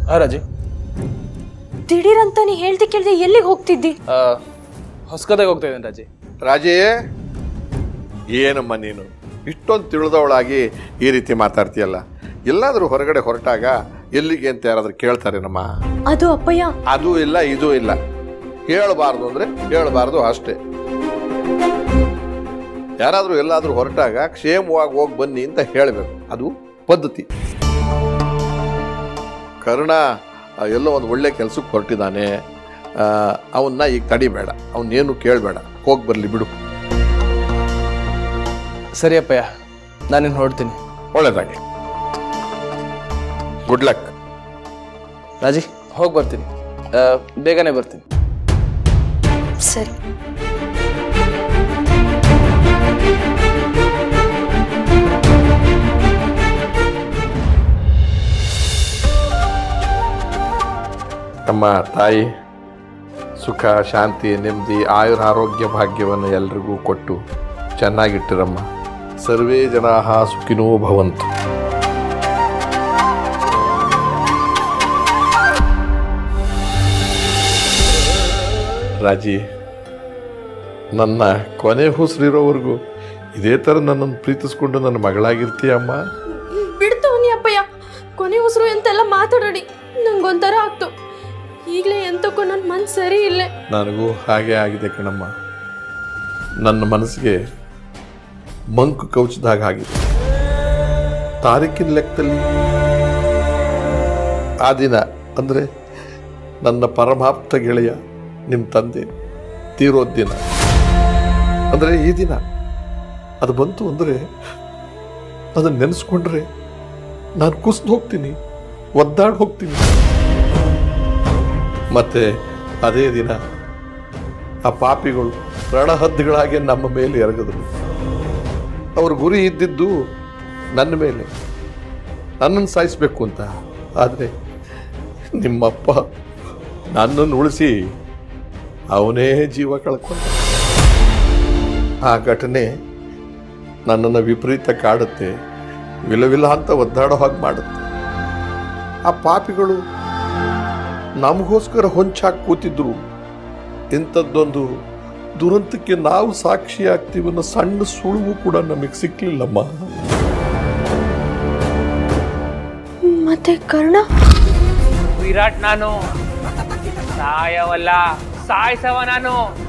ಹಾಂ ರಾಜಿ ದಿಢೀರಂತ ನೀ ಹೇಳ್ದೆ ಕೇಳ್ದೆ ಎಲ್ಲಿಗೆ ಹೋಗ್ತಿದ್ದಿ ಹೊಸಕದಾಗ ಹೋಗ್ತಾ ಇದ್ದೇನೆ ರಾಜಿ ರಾಜೇ ಏನಮ್ಮ ನೀನು ಇಷ್ಟೊಂದು ತಿಳಿದವಳಾಗಿ ಈ ರೀತಿ ಮಾತಾಡ್ತೀಯಲ್ಲ ಎಲ್ಲಾದರೂ ಹೊರಗಡೆ ಹೊರಟಾಗ ಎಲ್ಲಿಗೆ ಅಂತ ಯಾರಾದ್ರೂ ಕೇಳ್ತಾರೇನಮ್ಮ ಅದು ಅಪ್ಪಯ್ಯ ಅದು ಇಲ್ಲ ಇದು ಇಲ್ಲ ಹೇಳಬಾರ್ದು ಅಂದ್ರೆ ಹೇಳಬಾರ್ದು ಅಷ್ಟೇ ಯಾರಾದರೂ ಎಲ್ಲಾದರೂ ಹೊರಟಾಗ ಕ್ಷೇಮವಾಗಿ ಹೋಗಿ ಬನ್ನಿ ಅಂತ ಹೇಳಬೇಕು ಅದು ಪದ್ಧತಿ ಕರ್ಣ ಆ, ಎಲ್ಲೋ ಒಂದು ಒಳ್ಳೆ ಕೆಲಸಕ್ಕೆ ಹೊರಟಿದ್ದಾನೆ ಅವನ್ನ ಈಗ ತಡಿಬೇಡ ಅವನ್ನೇನು ಕೇಳಬೇಡ ಹೋಗಿ ಬರಲಿ ಬಿಡು ಸರಿ ಅಪ್ಪಯ್ಯ ನಾನಿನ್ನು ಹೊರಡ್ತೀನಿ ಒಳ್ಳೇದಾಗಿ ಗುಡ್ ಲಕ್ ರಾಜಿ ಹೋಗಿ ಬರ್ತೀನಿ ಆ, ಬೇಗನೆ ಬರ್ತೀನಿ ಸರಿ ನಮ್ಮ ತಾಯಿ ಸುಖ ಶಾಂತಿ ನೆಮ್ಮದಿ ಆಯುರ ಆರೋಗ್ಯ ಭಾಗ್ಯವನ್ನು ಎಲ್ರಿಗೂ ಕೊಟ್ಟು ಚೆನ್ನಾಗಿಟ್ಟಿರಮ್ಮ ಸರ್ವೇ ಜನಾ ಸುಖಿನೋ ಭವಂತು ರಾಜಿ ನನ್ನ ಕೊನೆ ಹುಸ್ರಿರೋವರೆಗೂ ಇದೇ ಥರ ನನ್ನನ್ನು ಪ್ರೀತಿಸ್ಕೊಂಡು ನನ್ನ ಮಗಳಾಗಿರ್ತೀಯ ಅಮ್ಮ ಬಿಡ್ತು ನೀ ಅಪ್ಪಯ್ಯ ಕೊನೆ ಉಸಿರು ಎಂತೆಲ್ಲ ಮಾತಾಡೋಡಿ ನಂಗೊಂಥರ ಆಗ್ತು ಈಗಲೇ ಎಂತಕ್ಕೂ ನನ್ನ ಮನ್ಸು ಸರಿ ಇಲ್ಲೇ ನನಗೂ ಹಾಗೆ ಆಗಿದೆ ಕಣಮ್ಮ ನನ್ನ ಮನಸ್ಸಿಗೆ ಮಂಕು ಕೌಚಿದಾಗ ಆಗಿದೆ ತಾರೀಕಿನ ಲೆಕ್ಕದಲ್ಲಿ ಆ ದಿನ ಅಂದರೆ ನನ್ನ ಪರಮಾಪ್ತ ಗೆಳೆಯ ನಿಮ್ಮ ತಂದೆ ತೀರೋದ್ ದಿನ ಅಂದರೆ ಈ ದಿನ ಅದು ಬಂತು ಅಂದರೆ ಅದನ್ನು ನೆನೆಸ್ಕೊಂಡ್ರೆ ನಾನು ಕುಸ್ದು ಹೋಗ್ತೀನಿ ಒದ್ದಾಡಿ ಹೋಗ್ತೀನಿ ಮತ್ತೆ ಅದೇ ದಿನ ಆ ಪಾಪಿಗಳು ರಣಹದ್ದುಗಳಾಗಿ ನಮ್ಮ ಮೇಲೆ ಎರಗಿದ್ರು ಅವ್ರ ಗುರಿ ಇದ್ದಿದ್ದು ನನ್ನ ಮೇಲೆ ನನ್ನನ್ನು ಸಾಯಿಸ್ಬೇಕು ಅಂತ ಆದರೆ ನಿಮ್ಮಪ್ಪ ನನ್ನನ್ನು ಉಳಿಸಿ ಅವನೇ ಜೀವ ಕಳ್ಕೊಂಡ ಆ ಘಟನೆ ನನ್ನನ್ನು ವಿಪರೀತ ಕಾಡುತ್ತೆ ವಿಲವಿಲ ಅಂತ ಒದ್ದಾಡೋ ಹಾಗೆ ಮಾಡುತ್ತೆ ಆ ಪಾಪಿಗಳು ನಮಗೋಸ್ಕರ ಹೊಂಚಾಕಿ ಕೂತಿದ್ರು ಇಂಥದ್ದೊಂದು ದುರಂತಕ್ಕೆ ನಾವು ಸಾಕ್ಷಿ ಆಗ್ತೀವಿ ಅನ್ನೋ ಸಣ್ಣ ಸುಳುವು ಕೂಡ ನಮಗೆ ಸಿಕ್ಲಿಲ್ಲಮ್ಮ ಮತ್ತೆ ಕರ್ಣ ವಿರಾಟ್ ನಾನು ಸಾಯವಲ್ಲ ಸಾಯಿಸವ ನಾನು